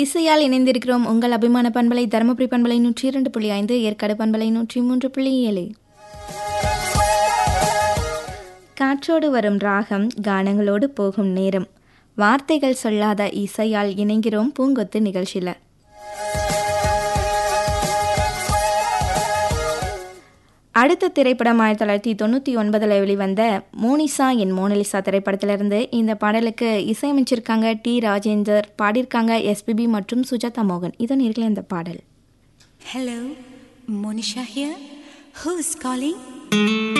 இசையால் இணைந்திருக்கிறோம் உங்கள் அபிமான பண்பலை தருமபுரி பண்பலை நூற்றி இரண்டு புள்ளி ஐந்து ஏற்காடு பண்பலை நூற்றி மூன்று புள்ளி ஏழு காற்றோடு வரும் ராகம் கானங்களோடு போகும் நேரம் வார்த்தைகள் சொல்லாத இசையால் இணைகிறோம் பூங்கொத்து நிகழ்ச்சியில் அடுத்த திரைப்படம் ஆயிரத்தி தொள்ளாயிரத்தி தொண்ணூற்றி ஒன்பதில் வெளிவந்த மோனிசா என் மோனலிசா திரைப்படத்திலிருந்து இந்த பாடலுக்கு இசையமைச்சிருக்காங்க டி ராஜேந்தர் பாடியிருக்காங்க எஸ்பிபி மற்றும் சுஜாதா மோகன் இதோ நேரில் இந்த பாடல் Hello, Monisha here. Who's calling?